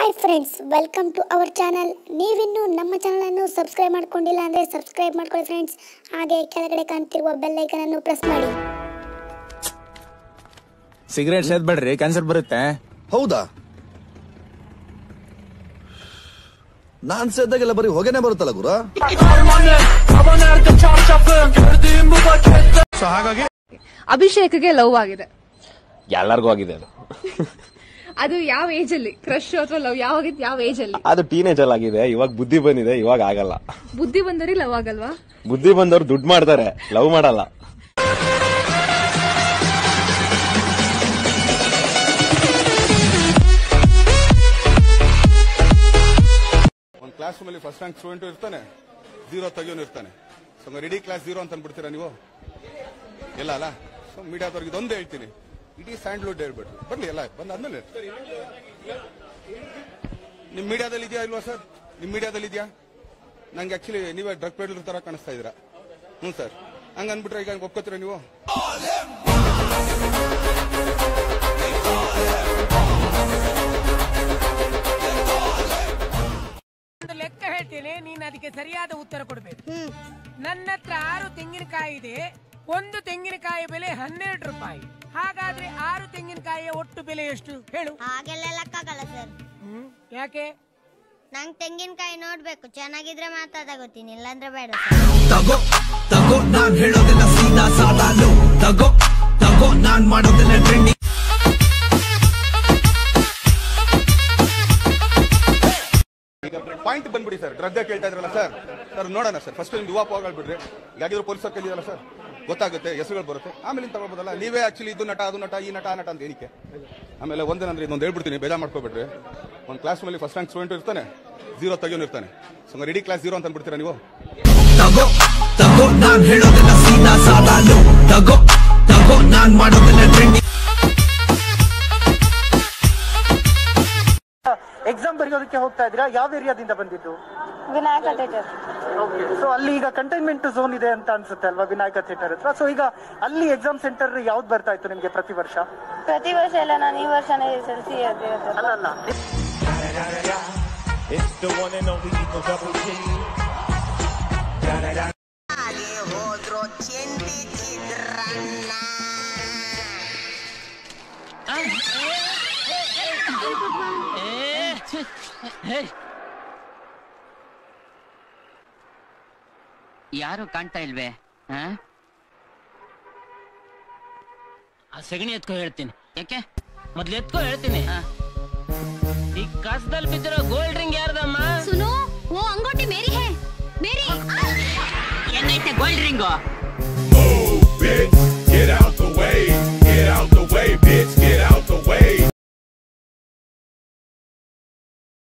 Hi friends welcome to our channel ನೀವಿನ್ನೂ ನಮ್ಮ ಚಾನಲನ್ನು ಸಬ್ಸ್ಕ್ರೈಬ್ ಮಾಡ್ಕೊಂಡಿಲ್ಲ ಅಂದರೆ ಸಬ್ಸ್ಕ್ರೈಬ್ ಮಾಡ್ಕೊಳ್ಳಿ ಫ್ರೆಂಡ್ಸ್ ಹಾಗೆ ಕೆಳಗಡೆ ಕಾಣ್ತಿರುವ ಬೆಲ್ ಐಕನನ್ನು ಪ್ರೆಸ್ ಮಾಡಿ ಸಿಗರೇಟ್ ಸೇದ್ಬೇಡ್ರಿ ಕ್ಯಾನ್ಸರ್ ಬರುತ್ತೆ ಹೌದಾ ನಾನ್ ಸೇದ್ದಾಗೆಲ್ಲ ಬರೀ ಹೊಗೆನೆ ಬರುತ್ತಲ್ಲ ಗುರು ಅಭಿಷೇಕ್ಗೆ ಲವ್ ಆಗಿದೆ ಎಲ್ಲರಿಗೂ ಆಗಿದೆ ಅದು ಅದು ಯಾವ ಏಜ್ ಅಲ್ಲಿ ಕ್ರಶ್ ಅಥವಾ ಲವ್ ಯಾವಾಗಿತ್ತು ಯಾವ ಏಜ್ ಅಲ್ಲಿ ಅದು ಟೀನೇಜ್ ಅಲ್ಲಿ ಆಗಿದೆ ಇವಾಗ ಬುದ್ಧಿ ಬಂದಿದೆ ಇವಾಗ ಆಗಲ್ಲ ಬುದ್ಧಿ ಬಂದವರಿಗೆ ಲವ್ ಆಗಲ್ವಾ ಬುದ್ಧಿ ಬಂದವ್ರು ದುಡ್ಡು ಮಾಡ್ತಾರೆ ಲವ್ ಮಾಡಲ್ಲ ಒಂದು ಕ್ಲಾಸ್ ರೂಮಲ್ಲಿ ಫಸ್ಟ್ ರ್ಯಾಂಕ್ ಸ್ಟೂಡೆಂಟ್ ಇರ್ತಾನೆ ಜೀರೋ ತೆಗಿಯೋನು ಇರ್ತಾನೆ ಸೊ ರೆಡಿ ಕ್ಲಾಸ್ ಜೀರೋ ಅಂತ ಅಂದ್ಬಿಡ್ತೀರಾ ನೀವು ಇಲ್ಲ ಅಲ್ಲ ಸೊ ಮೀಡಿಯಾದವ್ರಿಗೆ ಇದೊಂದು ಹೇಳ್ತೀನಿ ಇಡೀ ಸ್ಯಾಂಡ್ಲುಡ್ ಹೇಳ್ಬಿಟ್ರು ಬರ್ಲಿ ಎಲ್ಲ ಬಂದಾದ್ಮೇಲೆ ನಿಮ್ ಮೀಡಿಯಾದಲ್ಲಿ ಇದೆಯಾ ಇಲ್ವಾ ಸರ್ ನಿಮ್ ಮೀಡಿಯಾದಲ್ಲಿ ಇದೆಯಾ ನಂಗೆ ಆಕ್ಚುಲಿ ನೀವೇ ಡ್ರಗ್ ಪೆಡ್ಲರ್ ತರ ಕಾಣಿಸ್ತಾ ಇದ್ದೀರಾ ಹ್ಞೂ ಸರ್ ಹಂಗ ಅಂದ್ಬಿಟ್ರೆ ಈಗ ಒಪ್ಕೋತೀರಾ ನೀವು ಒಂದು ಲೆಕ್ಕ ಹೇಳ್ತೇನೆ ನೀನು ಅದಕ್ಕೆ ಸರಿಯಾದ ಉತ್ತರ ಕೊಡಬೇಕು ನನ್ನ ಹತ್ರ ಆರು ತೆಂಗಿನಕಾಯಿ ಇದೆ ಒಂದು ತೆಂಗಿನಕಾಯಿ ಬೆಲೆ ಹನ್ನೆರಡು ರೂಪಾಯಿ ಹಾಗಾದ್ರೆ ಆರು ತೆಂಗಿನಕಾಯಿಯ ಒಟ್ಟು ಬೆಲೆ ಎಷ್ಟು ಹೇಳು ಹಾಗೆಲ್ಲ ಲೆಕ್ಕಾಗಲ್ಲ ಸರ್ ಹ್ಮ್ ಯಾಕೆ ನಂಗ್ ತೆಂಗಿನಕಾಯಿ ನೋಡ್ಬೇಕು ಚೆನ್ನಾಗಿದ್ರೆ ಮಾತ್ರ ತಗೋತೀನಿ ಇಲ್ಲಾಂದ್ರೆ ಬೇಡ ತಗೋ ತಗೋ ನಾನ್ ಹೇಳೋದೆಲ್ಲ ಸೀದಾ ಸಾಲಾಲು ತಗೋ ತಗೋ ನಾನ್ ಮಾಡೋದೆಲ್ಲ ಟ್ರೆಂಡಿ ಈಗ ಪಾಯಿಂಟ್ ಬಂದ್ಬಿಡಿ ಸರ್ ಡ್ರಗ್ ಕೇಳ್ತಾ ಇದ್ರಲ್ಲ ಸರ್ ಸರ್ ನೋಡೋಣ ಸರ್ ಫಸ್ಟ್ ನಿಮ್ದು ಯುವ ಹೋಗಲ್ ಬಿಡ್ರಿ ಯಾಕಿದ್ರು ಪೊಲೀಸರು ಕಲಿಯಲ್ಲ ಸರ್ ಗೊತ್ತಾಗುತ್ತೆ ಹೆಸರುಗಳು ಬರುತ್ತೆ ಆಮೇಲೆ ತಗೊಳ್ಬೋದಲ್ಲ ನೀವೇ ಆಕ್ಚುಲಿ ಇದು ನಟ ಅದು ನಟ ಈ ನಟ ಆ ನಟ ಅಂತ ಏನಕ್ಕೆ ಆಮೇಲೆ ಒಂದೇನಂದ್ರೆ ಇದೊಂದು ಹೇಳ್ಬಿಡ್ತೀನಿ ಬೇಜಾರ್ ಮಾಡ್ಕೋಬೇಡ್ರಿ ಒಂದು ಕ್ಲಾಸ್ ರೂಮಲ್ಲಿ ಫಸ್ಟ್ ರ್ಯಾಂಕ್ ಸ್ಟೂಡೆಂಟ್ ಇರ್ತಾನೆ ಜೀರೋ ತೆಗಿಯೋನು ಇರ್ತಾನೆ ಸೊ ರೆಡಿ ಕ್ಲಾಸ್ ಜೀರೋ ಅಂತ ಅಂದ್ಬಿಡ್ತೀರಾ ನೀವು ತಗೋ ತಗೋ ನಾನ್ ಹೇಳೋದೆಲ್ಲ ಸೀದಾ ಸಾಲಾಲು ತಗೋ ತಗೋ ನಾನ್ ಮಾಡೋದೆಲ್ಲ ಟ್ರೆಂಡಿ ಎಕ್ಸಾಮ್ ಬರೆಯೋದಕ್ಕೆ ಹೋಗ್ತಾ ಇದ್ದೀರಾ ಯಾವ ಏರಿಯಾದಿಂದ ಬಂದಿದ್ದು ವಿನಾಯಕ ಥಿಯೇಟರ್ ಓಕೆ ಸೊ ಅಲ್ಲಿ ಈಗ ಕಂಟೈನ್ಮೆಂಟ್ ಝೋನ್ ಇದೆ ಅಂತ ಅನ್ಸುತ್ತೆ ಅಲ್ವಾ ವಿನಾಯಕ ಥಿಯೇಟರ್ ಹತ್ರ ಸೊ ಈಗ ಅಲ್ಲಿ ಎಕ್ಸಾಮ್ ಸೆಂಟರ್ ಯಾವ್ದು ಬರ್ತಾ ಇತ್ತು ನಿಮ್ಗೆ ಪ್ರತಿ ವರ್ಷ ಪ್ರತಿ ವರ್ಷ ಎಲ್ಲ ನಾನು ಈ ವರ್ಷನೇ ಎಸ್ ಎಲ್ ಸಿ ಅಲ್ಲ ಅಲ್ಲ ಯಾರು ಕಾಣ್ತಾ ಇಲ್ವೇ ಆ? ಆ ಸಗಣಿ ಎತ್ಕೊ ಹೇಳ್ತೀನಿ ಯಾಕೆ ಮೊದ್ಲು ಎತ್ಕೊ ಹೇಳ್ತೀನಿ ಆ. ಈ ಕಸದಲ್ಲಿ ಬಿದ್ದಿರೋ ಗೋಲ್ಡ್ ರಿಂಗ್ ಯಾರ್ದಮ್ಮ ಸುನು ಓ ಅಂಗೋಟಿ ಮೇರಿ ಹೇ ಮೇರಿ ಹೆಂಗೈತೆ gold ring Get out the way, get out the way, bitch.